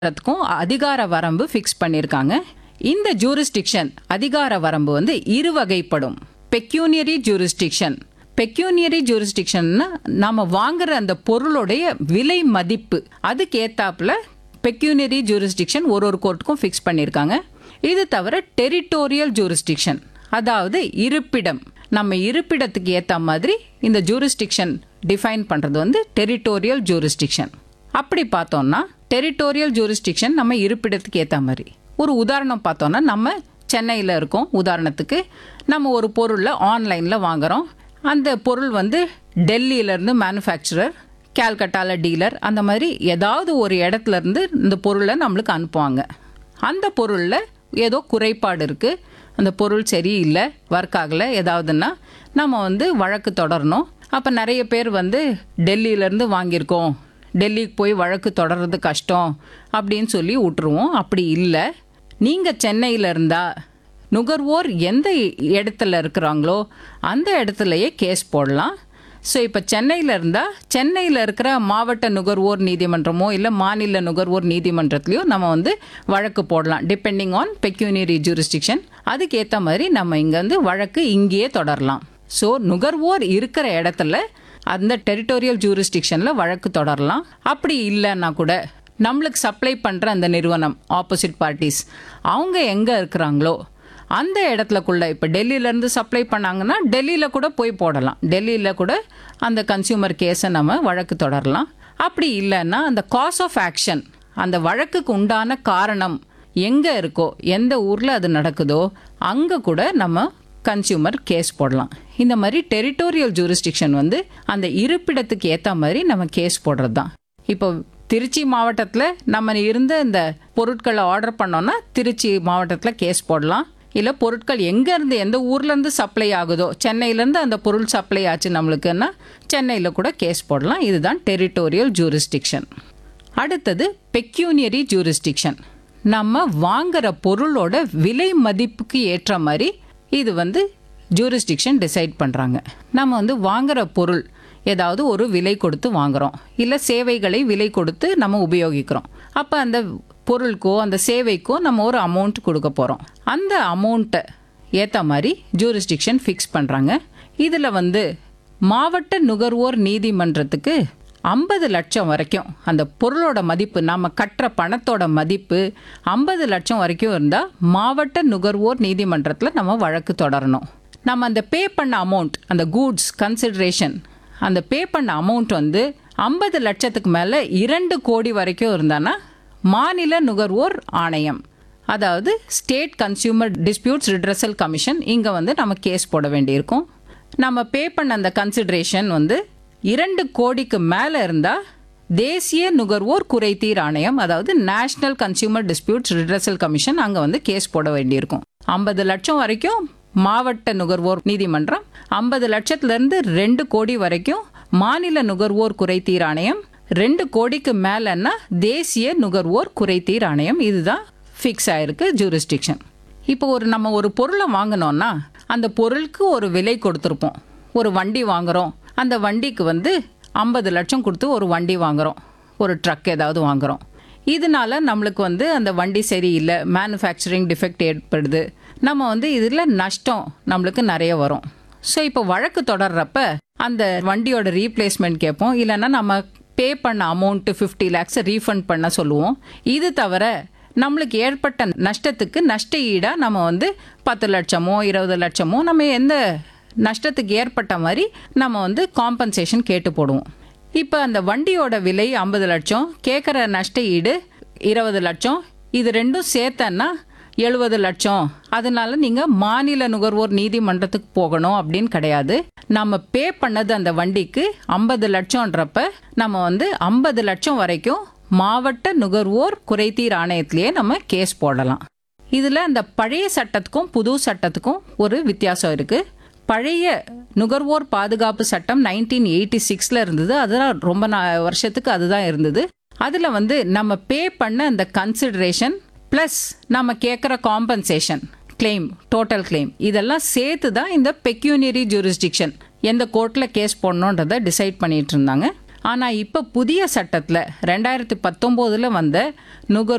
க்கும் அதிகார வரம்பு ஃபிக்ஸ் பண்ணியிருக்காங்க இந்த ஜூரிஸ்டிக்ஷன் அதிகார வரம்பு வந்து இருவகைப்படும் பெக்யூனியரி ஜூரிஸ்டிக்ஷன் பெக்யூனியரி ஜூரிஸ்டிக்ஷன்னா நாம வாங்குற அந்த பொருளுடைய விலை மதிப்பு அதுக்கு ஏத்தாப்புல பெக்யூனியரி ஜூரிஸ்டிக்ஷன் ஒரு ஒரு கோர்ட்டுக்கும் ஃபிக்ஸ் பண்ணியிருக்காங்க இது தவிர டெரிட்டோரியல் ஜூரிஸ்டிக்ஷன் அதாவது இருப்பிடம் நம்ம இருப்பிடத்துக்கு ஏற்ற மாதிரி இந்த ஜூரிஸ்டிக்ஷன் டிஃபைன் பண்ணுறது வந்து டெரிட்டோரியல் ஜூரிஸ்டிக்ஷன் அப்படி பார்த்தோம்னா டெரிட்டோரியல் ஜூரிஸ்டிக்ஷன் நம்ம இருப்பிடத்துக்கு ஏற்ற மாதிரி ஒரு உதாரணம் பார்த்தோம்னா நம்ம சென்னையில் இருக்கோம் உதாரணத்துக்கு நம்ம ஒரு பொருளை ஆன்லைனில் வாங்குறோம் அந்த பொருள் வந்து டெல்லியிலேருந்து மேனுஃபேக்சரர் கேல்கட்டாவில் டீலர் அந்த மாதிரி ஏதாவது ஒரு இடத்துல இருந்து இந்த பொருளை நம்மளுக்கு அனுப்புவாங்க அந்த பொருளில் ஏதோ குறைபாடு இருக்குது அந்த பொருள் சரியில்லை ஒர்க் ஆகலை ஏதாவதுன்னா நம்ம வந்து வழக்கு தொடரணும் அப்போ நிறைய பேர் வந்து டெல்லியிலேருந்து வாங்கியிருக்கோம் டெல்லிக்கு போய் வழக்கு தொடர்றது கஷ்டம் அப்படின்னு சொல்லி விட்டுருவோம் அப்படி இல்லை நீங்கள் சென்னையில் இருந்தா நுகர்வோர் எந்த இடத்துல இருக்கிறாங்களோ அந்த இடத்துலையே கேஸ் போடலாம் ஸோ இப்போ சென்னையில் இருந்தால் சென்னையில் இருக்கிற மாவட்ட நுகர்வோர் நீதிமன்றமோ இல்லை மாநில நுகர்வோர் நீதிமன்றத்துலையோ நம்ம வந்து வழக்கு போடலாம் டிபெண்டிங் ஆன் பெக்யூனியரி ஜூரிஸ்டிக்ஷன் அதுக்கேற்ற மாதிரி நம்ம இங்கே வந்து வழக்கு இங்கேயே தொடரலாம் ஸோ நுகர்வோர் இருக்கிற இடத்துல அந்த டெரிட்டோரியல் ஜூரிஸ்டிக்ஷனில் வழக்கு தொடரலாம் அப்படி இல்லைன்னா கூட நம்மளுக்கு சப்ளை பண்ணுற அந்த நிறுவனம் ஆப்போசிட் பார்ட்டிஸ் அவங்க எங்கே இருக்கிறாங்களோ அந்த இடத்துலக்குள்ள இப்போ டெல்லியிலேருந்து சப்ளை பண்ணாங்கன்னா டெல்லியில் கூட போய் போடலாம் டெல்லியில் கூட அந்த கன்சியூமர் கேஸை நம்ம வழக்கு தொடரலாம் அப்படி இல்லைன்னா அந்த காஸ் ஆஃப் ஆக்ஷன் அந்த வழக்குக்கு உண்டான காரணம் எங்கே இருக்கோ எந்த ஊரில் அது நடக்குதோ அங்கே கூட நம்ம கன்சியூமர் கேஸ் போடலாம் இந்த மாதிரி டெரிட்டோரியல் ஜூரிஸ்டிக்ஷன் வந்து அந்த இருப்பிடத்துக்கு ஏற்ற மாதிரி நம்ம கேஸ் போடுறது தான் இப்போ திருச்சி மாவட்டத்தில் நம்ம இருந்த இந்த பொருட்களை ஆர்டர் பண்ணோன்னா திருச்சி மாவட்டத்தில் கேஸ் போடலாம் இல்லை பொருட்கள் எங்கேருந்து எந்த ஊர்லேருந்து சப்ளை ஆகுதோ சென்னையிலேருந்து அந்த பொருள் சப்ளை ஆச்சு நம்மளுக்குன்னா சென்னையில் கூட கேஸ் போடலாம் இதுதான் டெரிட்டோரியல் ஜூரிஸ்டிக்ஷன் அடுத்தது பெக்யூனியரி ஜூரிஸ்டிக்ஷன் நம்ம வாங்குற பொருளோட விலை மதிப்புக்கு ஏற்ற மாதிரி இது வந்து ஜூரிஸ்டிக்ஷன் டிசைட் பண்ணுறாங்க நம்ம வந்து வாங்குற பொருள் ஏதாவது ஒரு விலை கொடுத்து வாங்குறோம் இல்லை சேவைகளை விலை கொடுத்து நம்ம உபயோகிக்கிறோம் அப்போ அந்த பொருளுக்கோ அந்த சேவைக்கோ நம்ம ஒரு அமௌண்ட் கொடுக்க போகிறோம் அந்த அமௌண்ட்டை ஏற்ற மாதிரி ஜூரிஸ்டிக்ஷன் ஃபிக்ஸ் பண்ணுறாங்க இதில் வந்து மாவட்ட நுகர்வோர் நீதிமன்றத்துக்கு ஐம்பது லட்சம் வரைக்கும் அந்த பொருளோட மதிப்பு நம்ம கட்டுற பணத்தோட மதிப்பு ஐம்பது லட்சம் வரைக்கும் இருந்தால் மாவட்ட நுகர்வோர் நீதிமன்றத்தில் நம்ம வழக்கு தொடரணும் நம்ம அந்த பே பண்ண அமௌண்ட் அந்த கூட்ஸ் கன்சிடரேஷன் அந்த பே பண்ண அமௌண்ட் வந்து ஐம்பது லட்சத்துக்கு மேலே இரண்டு கோடி வரைக்கும் இருந்தானா மாநில நுகர்வோர் ஆணையம் அதாவது state consumer disputes redressal commission இங்கே வந்து நம்ம கேஸ் போட வேண்டியிருக்கும் நம்ம பே பண்ண அந்த கன்சிடரேஷன் வந்து இரண்டு கோடிக்கு மேலே இருந்தால் தேசிய நுகர்வோர் குறைதீர் ஆணையம் அதாவது national consumer disputes redressal commission அங்கே வந்து கேஸ் போட வேண்டியிருக்கும் ஐம்பது லட்சம் வரைக்கும் மாவட்ட நுகர்வோர் நீதிமன்றம் ஐம்பது லட்சத்துலேருந்து ரெண்டு கோடி வரைக்கும் மாநில நுகர்வோர் குறைதீர் ஆணையம் ரெண்டு கோடிக்கு மேலன்னா தேசிய நுகர்வோர் குறைதீர் ஆணையம் இதுதான் ஃபிக்ஸ் ஆயிருக்கு ஜூரிஸ்டிக்ஷன் இப்போ ஒரு நம்ம ஒரு பொருளை வாங்கினோம்னா அந்த பொருளுக்கு ஒரு விலை கொடுத்துருப்போம் ஒரு வண்டி வாங்குறோம் அந்த வண்டிக்கு வந்து ஐம்பது லட்சம் கொடுத்து ஒரு வண்டி வாங்குறோம் ஒரு ட்ரக் ஏதாவது வாங்குறோம் இதனால நம்மளுக்கு வந்து அந்த வண்டி சரியில்லை மேனுஃபேக்சரிங் டிஃபெக்ட் ஏற்படுது நம்ம வந்து இதில் நஷ்டம் நம்மளுக்கு நிறைய வரும் ஸோ இப்போ வழக்கு தொடர்றப்ப அந்த வண்டியோட ரீப்ளேஸ்மெண்ட் கேட்போம் இல்லைன்னா நம்ம பே பண்ண அமௌண்ட்டு ஃபிஃப்டி லேக்ஸை ரீஃபண்ட் பண்ண சொல்லுவோம் இது தவிர நம்மளுக்கு ஏற்பட்ட நஷ்டத்துக்கு நஷ்ட ஈடாக நம்ம வந்து பத்து லட்சமோ இருபது லட்சமோ நம்ம எந்த நஷ்டத்துக்கு ஏற்பட்ட மாதிரி நம்ம வந்து காம்பன்சேஷன் கேட்டு போடுவோம் இப்போ அந்த வண்டியோட விலை ஐம்பது லட்சம் கேட்குற நஷ்ட ஈடு இருபது லட்சம் இது ரெண்டும் சேர்த்தன்னா எழுபது லட்சம் அதனால நீங்கள் மாநில நுகர்வோர் நீதிமன்றத்துக்கு போகணும் அப்படின்னு கிடையாது நம்ம பே பண்ணது அந்த வண்டிக்கு ஐம்பது லட்சம்ன்றப்ப நம்ம வந்து ஐம்பது லட்சம் வரைக்கும் மாவட்ட நுகர்வோர் குறைதீர் ஆணையத்திலேயே நம்ம கேஸ் போடலாம் இதில் அந்த பழைய சட்டத்துக்கும் புது சட்டத்துக்கும் ஒரு வித்தியாசம் இருக்குது பழைய நுகர்வோர் பாதுகாப்பு சட்டம் நைன்டீன் எயிட்டி சிக்ஸில் இருந்தது அதெல்லாம் ரொம்ப நா வருஷத்துக்கு அதுதான் இருந்தது அதில் வந்து நம்ம பே பண்ண அந்த கன்சிடரேஷன் ப்ளஸ் நம்ம கேட்குற காம்பன்சேஷன் கிளைம் டோட்டல் கிளைம் இதெல்லாம் சேர்த்து தான் இந்த பெக்யூனியரி ஜூரிஸ்டிக்ஷன் எந்த கோர்ட்டில் கேஸ் போடணுன்றதை டிசைட் பண்ணிட்டு இருந்தாங்க ஆனால் இப்போ புதிய சட்டத்தில் ரெண்டாயிரத்தி பத்தொம்போதில் வந்த நுகர்